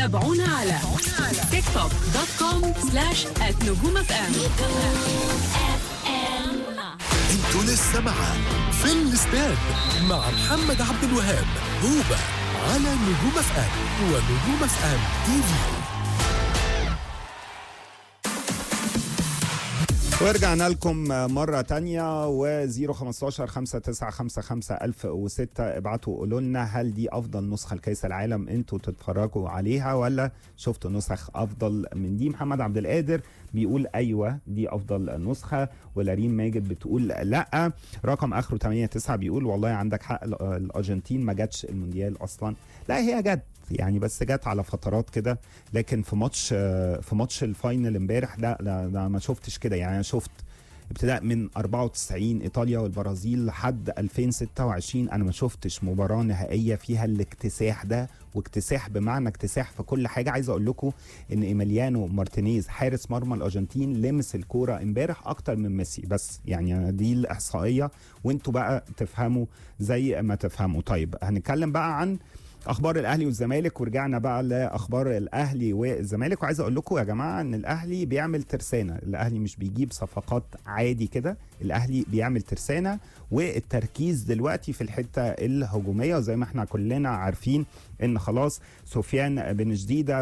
تابعونا على تيك توك دوت كوم سلاش نجوم اف ام انتوا لسه مع في الاستاد مع محمد عبد الوهاب هوبا على نجوم اف ام ونجوم اف ام تي في ورجعنا لكم مرة تانية و 015 5955 1006 ابعتوا قولوا لنا هل دي أفضل نسخة لكأس العالم انتوا تتفرجوا عليها ولا شفتوا نسخ أفضل من دي محمد عبد القادر بيقول أيوة دي أفضل نسخة ولارين ماجد بتقول لأ رقم آخره 89 بيقول والله عندك حق ال- الأرجنتين ما جاتش المونديال أصلا لا هي جت يعني بس جت على فترات كده لكن في ماتش في ماتش الفاينل امبارح لا لا, لا ما شفتش كده يعني انا شفت ابتداء من 94 ايطاليا والبرازيل لحد 2026 انا ما شفتش مباراه نهائيه فيها الاكتساح ده واكتساح بمعنى اكتساح في كل حاجه عايز اقول لكم ان ايميليانو مارتينيز حارس مرمى الارجنتين لمس الكوره امبارح اكتر من ميسي بس يعني دي الاحصائيه وانتوا بقى تفهموا زي ما تفهموا طيب هنتكلم بقى عن اخبار الاهلي والزمالك ورجعنا بقى لاخبار الاهلي والزمالك وعايز اقول لكم يا جماعه ان الاهلي بيعمل ترسانه الاهلي مش بيجيب صفقات عادي كده الاهلي بيعمل ترسانه والتركيز دلوقتي في الحته الهجوميه وزي ما احنا كلنا عارفين ان خلاص سفيان بن جديده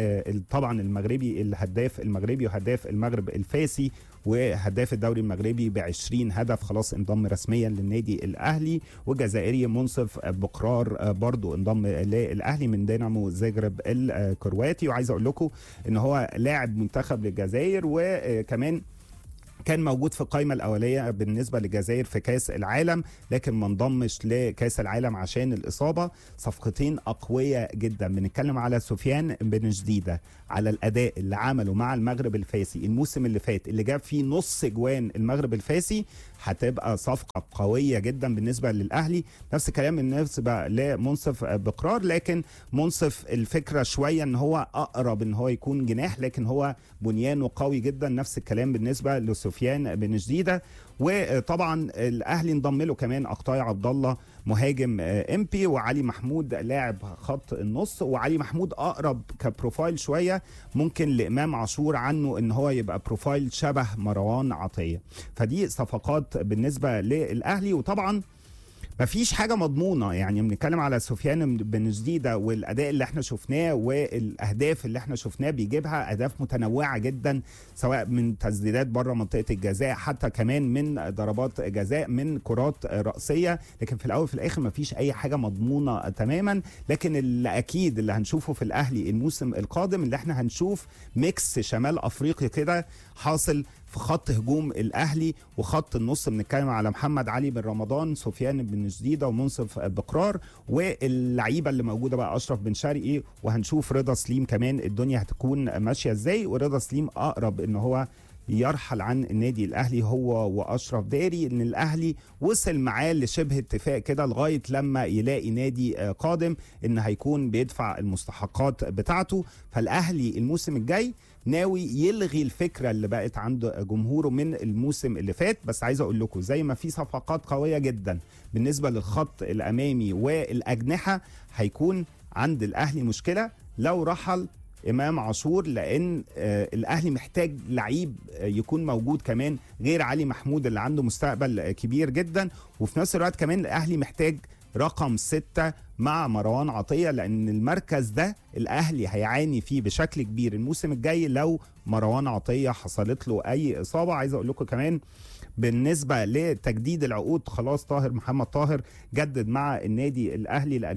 وطبعا المغربي الهداف المغربي وهداف المغرب الفاسي وهداف الدوري المغربي ب 20 هدف خلاص انضم رسميا للنادي الاهلي والجزائري منصف بقرار برضو انضم للاهلي من دينامو زاغرب الكرواتي وعايز اقول لكم ان هو لاعب منتخب للجزائر وكمان كان موجود في القائمه الاوليه بالنسبه للجزائر في كاس العالم لكن ما انضمش لكاس العالم عشان الاصابه صفقتين اقوياء جدا بنتكلم على سفيان بن جديده على الاداء اللي عمله مع المغرب الفاسي الموسم اللي فات اللي جاب فيه نص جوان المغرب الفاسي هتبقى صفقه قويه جدا بالنسبه للاهلي نفس الكلام بالنسبه لمنصف بقرار لكن منصف الفكره شويه ان هو اقرب ان هو يكون جناح لكن هو بنيانه قوي جدا نفس الكلام بالنسبه لسفيان بن جديده وطبعا الاهلي انضم له كمان اقطاي عبد الله مهاجم امبي وعلي محمود لاعب خط النص وعلي محمود اقرب كبروفايل شويه ممكن لامام عاشور عنه ان هو يبقى بروفايل شبه مروان عطيه فدي صفقات بالنسبه للاهلي وطبعا مفيش حاجه مضمونه يعني بنتكلم على سفيان بن جديده والاداء اللي احنا شفناه والاهداف اللي احنا شفناه بيجيبها اهداف متنوعه جدا سواء من تسديدات بره منطقه الجزاء حتى كمان من ضربات جزاء من كرات راسيه لكن في الاول وفي الاخر مفيش اي حاجه مضمونه تماما لكن اللي اكيد اللي هنشوفه في الاهلي الموسم القادم اللي احنا هنشوف ميكس شمال افريقيا كده حاصل في خط هجوم الاهلي وخط النص بنتكلم على محمد علي بن رمضان سفيان بن جديده ومنصف بقرار واللعيبه اللي موجوده بقى اشرف بن شرقي وهنشوف رضا سليم كمان الدنيا هتكون ماشيه ازاي ورضا سليم اقرب ان هو يرحل عن النادي الاهلي هو واشرف داري ان الاهلي وصل معاه لشبه اتفاق كده لغايه لما يلاقي نادي قادم ان هيكون بيدفع المستحقات بتاعته فالاهلي الموسم الجاي ناوي يلغي الفكره اللي بقت عند جمهوره من الموسم اللي فات بس عايز اقول لكم زي ما في صفقات قويه جدا بالنسبه للخط الامامي والاجنحه هيكون عند الاهلي مشكله لو رحل امام عاشور لان آه الاهلي محتاج لعيب آه يكون موجود كمان غير علي محمود اللي عنده مستقبل آه كبير جدا وفي نفس الوقت كمان الاهلي محتاج رقم ستة مع مروان عطية لأن المركز ده الأهلي هيعاني فيه بشكل كبير الموسم الجاي لو مروان عطية حصلت له أي إصابة عايز أقول لكم كمان بالنسبة لتجديد العقود خلاص طاهر محمد طاهر جدد مع النادي الأهلي ل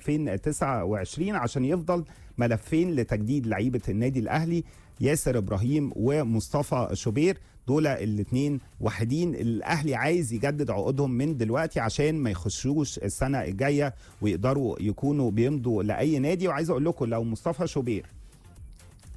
2029 عشان يفضل ملفين لتجديد لعيبة النادي الأهلي ياسر إبراهيم ومصطفى شوبير دول الاثنين واحدين الاهلي عايز يجدد عقودهم من دلوقتي عشان ما يخشوش السنه الجايه ويقدروا يكونوا بيمضوا لاي نادي وعايز اقول لكم لو مصطفى شوبير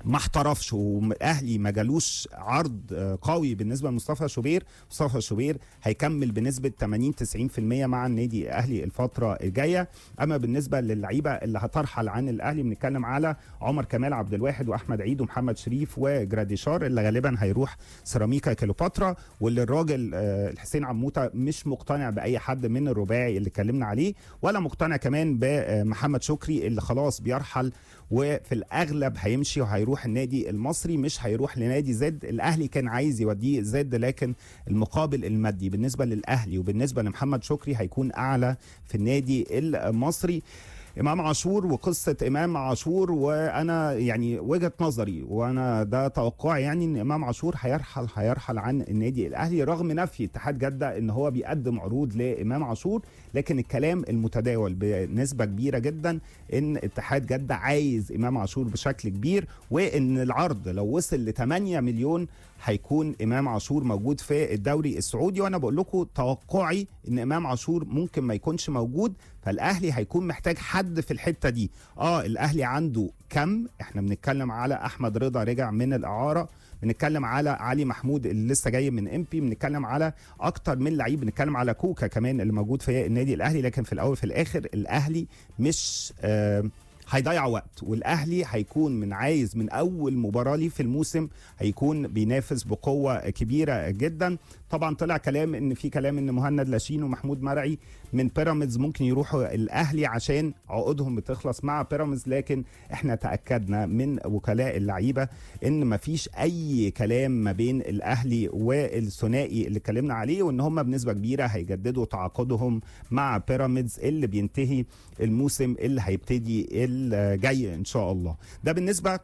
ما احترفش والاهلي ما جالوش عرض آه، قوي بالنسبه لمصطفى شوبير مصطفى شوبير هيكمل بنسبه 80 90% مع النادي الاهلي الفتره الجايه اما بالنسبه للعيبه اللي هترحل عن الاهلي بنتكلم على عمر كمال عبد الواحد واحمد عيد ومحمد شريف وجراديشار اللي غالبا هيروح سيراميكا كليوباترا واللي الراجل آه، الحسين عموته مش مقتنع باي حد من الرباعي اللي اتكلمنا عليه ولا مقتنع كمان بمحمد شكري اللي خلاص بيرحل وفي الاغلب هيمشي وهيروح النادي المصري مش هيروح لنادي زد الاهلي كان عايز يوديه زد لكن المقابل المادي بالنسبه للاهلي وبالنسبه لمحمد شكري هيكون اعلى في النادي المصري امام عاشور وقصه امام عاشور وانا يعني وجهه نظري وانا ده توقعي يعني ان امام عاشور هيرحل هيرحل عن النادي الاهلي رغم نفي اتحاد جده ان هو بيقدم عروض لامام عاشور لكن الكلام المتداول بنسبه كبيره جدا ان اتحاد جده عايز امام عاشور بشكل كبير وان العرض لو وصل ل 8 مليون هيكون امام عاشور موجود في الدوري السعودي وانا بقول لكم توقعي ان امام عاشور ممكن ما يكونش موجود فالاهلي هيكون محتاج حد في الحته دي اه الاهلي عنده كم احنا بنتكلم على احمد رضا رجع من الاعاره بنتكلم على علي محمود اللي لسه جاي من امبي بنتكلم على اكتر من لعيب بنتكلم على كوكا كمان اللي موجود في النادي الاهلي لكن في الاول في الاخر الاهلي مش آه هيضيع وقت والاهلي هيكون من عايز من اول مباراه ليه في الموسم هيكون بينافس بقوه كبيره جدا طبعا طلع كلام ان في كلام ان مهند لاشين ومحمود مرعي من بيراميدز ممكن يروحوا الاهلي عشان عقودهم بتخلص مع بيراميدز لكن احنا تاكدنا من وكلاء اللعيبه ان مفيش اي كلام ما بين الاهلي والثنائي اللي اتكلمنا عليه وان هم بنسبه كبيره هيجددوا تعاقدهم مع بيراميدز اللي بينتهي الموسم اللي هيبتدي الجاي ان شاء الله ده بالنسبه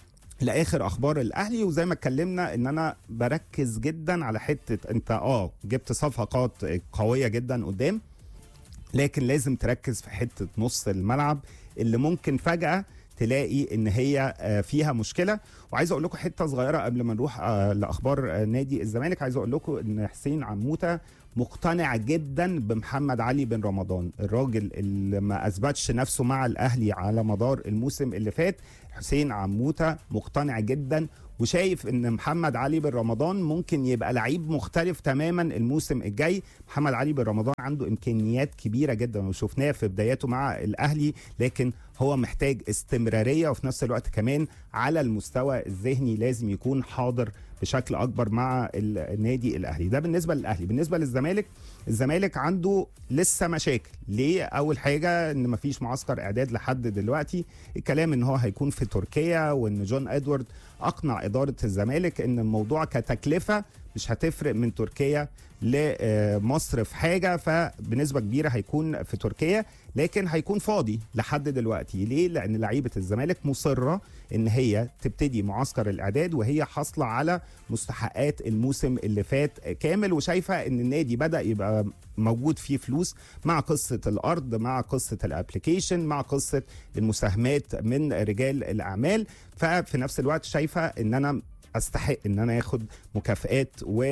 لاخر اخبار الاهلي وزي ما اتكلمنا ان انا بركز جدا على حته انت اه جبت صفقات قويه جدا قدام لكن لازم تركز في حته نص الملعب اللي ممكن فجاه تلاقي ان هي آه، فيها مشكله وعايز اقول لكم حته صغيره قبل ما نروح آه، لاخبار آه، نادي الزمالك عايز اقول لكم ان حسين عموته مقتنع جدا بمحمد علي بن رمضان الراجل اللي ما اثبتش نفسه مع الاهلي على مدار الموسم اللي فات حسين عموته مقتنع جدا وشايف ان محمد علي بن رمضان ممكن يبقى لعيب مختلف تماما الموسم الجاي محمد علي بن رمضان عنده امكانيات كبيره جدا وشفناه في بداياته مع الاهلي لكن هو محتاج استمراريه وفي نفس الوقت كمان على المستوى الذهني لازم يكون حاضر بشكل اكبر مع النادي الاهلي ده بالنسبه للاهلي بالنسبه للزمالك الزمالك عنده لسه مشاكل ليه اول حاجه ان مفيش معسكر اعداد لحد دلوقتي الكلام ان هو هيكون في تركيا وان جون ادوارد اقنع اداره الزمالك ان الموضوع كتكلفه مش هتفرق من تركيا لمصر في حاجه فبنسبه كبيره هيكون في تركيا لكن هيكون فاضي لحد دلوقتي ليه لان لعيبه الزمالك مصره ان هي تبتدي معسكر الاعداد وهي حاصله على مستحقات الموسم اللي فات كامل وشايفه ان النادي بدا يبقى موجود فيه فلوس مع قصه الارض مع قصه الابلكيشن مع قصه المساهمات من رجال الاعمال ففي نفس الوقت شايفه ان انا استحق ان انا اخد مكافئات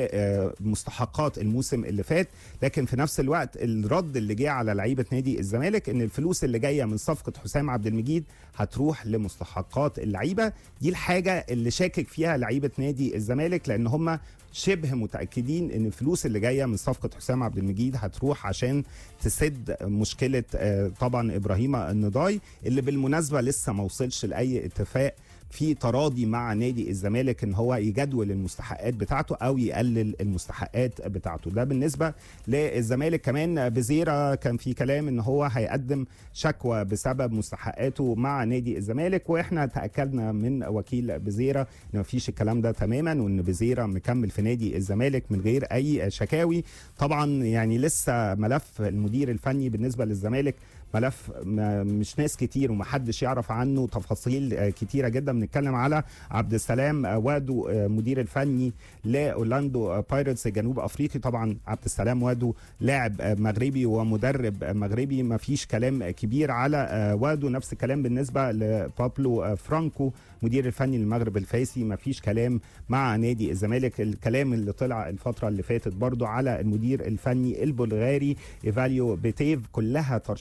ومستحقات الموسم اللي فات لكن في نفس الوقت الرد اللي جه على لعيبه نادي الزمالك ان الفلوس اللي جايه من صفقه حسام عبد المجيد هتروح لمستحقات اللعيبه دي الحاجه اللي شاكك فيها لعيبه نادي الزمالك لان هم شبه متاكدين ان الفلوس اللي جايه من صفقه حسام عبد المجيد هتروح عشان تسد مشكله آه، طبعا ابراهيم النضاي اللي بالمناسبه لسه ما وصلش لاي اتفاق في تراضي مع نادي الزمالك ان هو يجدول المستحقات بتاعته او يقلل المستحقات بتاعته ده بالنسبه للزمالك كمان بزيرا كان في كلام ان هو هيقدم شكوى بسبب مستحقاته مع نادي الزمالك واحنا تاكدنا من وكيل بزيرا ان مفيش الكلام ده تماما وان بزيرا مكمل في نادي الزمالك من غير اي شكاوي طبعا يعني لسه ملف المدير الفني بالنسبه للزمالك ملف ما- مش ناس كتير ومحدش يعرف عنه تفاصيل آه، كتيره جدا بنتكلم على عبد السلام آه، وادو آه، مدير الفني لاورلاندو آه، بايرتس جنوب افريقي طبعا عبد السلام وادو لاعب آه، مغربي ومدرب آه، مغربي ما فيش كلام آه، كبير على آه، وادو نفس الكلام بالنسبه لبابلو آه، فرانكو مدير الفني للمغرب الفاسي ما فيش كلام مع نادي الزمالك الكلام اللي طلع الفتره اللي فاتت برضو على المدير الفني البلغاري ايفاليو بيتيف كلها ترشيحات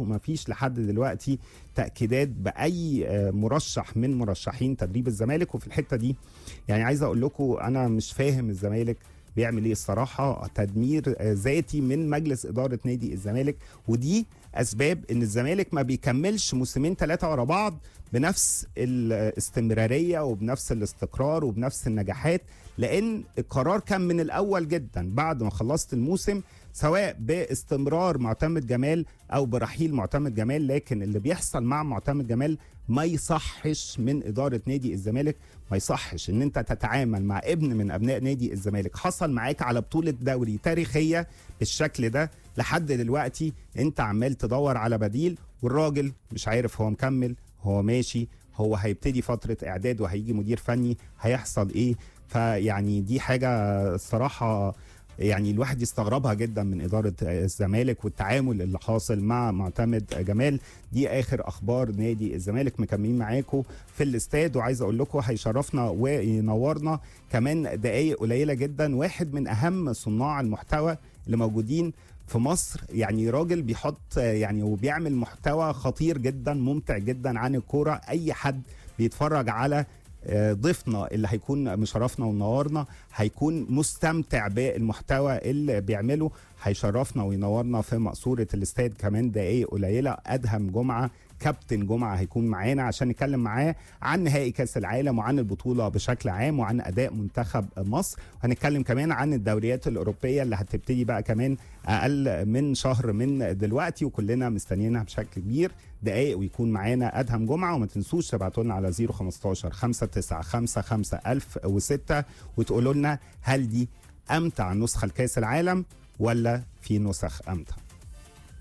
وما فيش لحد دلوقتي تاكيدات باي آه، مرشح من مرشحين تدريب الزمالك وفي الحته دي يعني عايز اقول لكم انا مش فاهم الزمالك بيعمل ايه الصراحه تدمير آه، ذاتي من مجلس اداره نادي الزمالك ودي اسباب ان الزمالك ما بيكملش موسمين ثلاثه ورا بعض بنفس الاستمراريه وبنفس الاستقرار وبنفس النجاحات لان القرار كان من الاول جدا بعد ما خلصت الموسم سواء باستمرار معتمد جمال او برحيل معتمد جمال لكن اللي بيحصل مع معتمد جمال ما يصحش من اداره نادي الزمالك ما يصحش ان انت تتعامل مع ابن من ابناء نادي الزمالك حصل معاك على بطوله دوري تاريخيه بالشكل ده لحد دلوقتي انت عمال تدور على بديل والراجل مش عارف هو مكمل هو ماشي هو هيبتدي فتره اعداد وهيجي مدير فني هيحصل ايه فيعني دي حاجه الصراحه يعني الواحد يستغربها جدا من اداره الزمالك والتعامل اللي حاصل مع معتمد جمال دي اخر اخبار نادي الزمالك مكملين معاكم في الاستاد وعايز اقول لكم هيشرفنا وينورنا كمان دقائق قليله جدا واحد من اهم صناع المحتوى اللي موجودين في مصر يعني راجل بيحط يعني وبيعمل محتوى خطير جدا ممتع جدا عن الكوره اي حد بيتفرج على آه، ضيفنا اللي هيكون مشرفنا ومنورنا هيكون مستمتع بالمحتوى اللي بيعمله هيشرفنا وينورنا في مقصورة الاستاد كمان دقايق قليلة أدهم جمعة كابتن جمعة هيكون معانا عشان نتكلم معاه عن نهائي كأس العالم وعن البطولة بشكل عام وعن أداء منتخب مصر وهنتكلم كمان عن الدوريات الأوروبية اللي هتبتدي بقى كمان أقل من شهر من دلوقتي وكلنا مستنيينها بشكل كبير دقايق ويكون معانا أدهم جمعة وما تنسوش تبعتوا لنا على 015 5955 1006 وتقولوا لنا هل دي أمتع نسخة لكأس العالم ولا في نسخ أمتع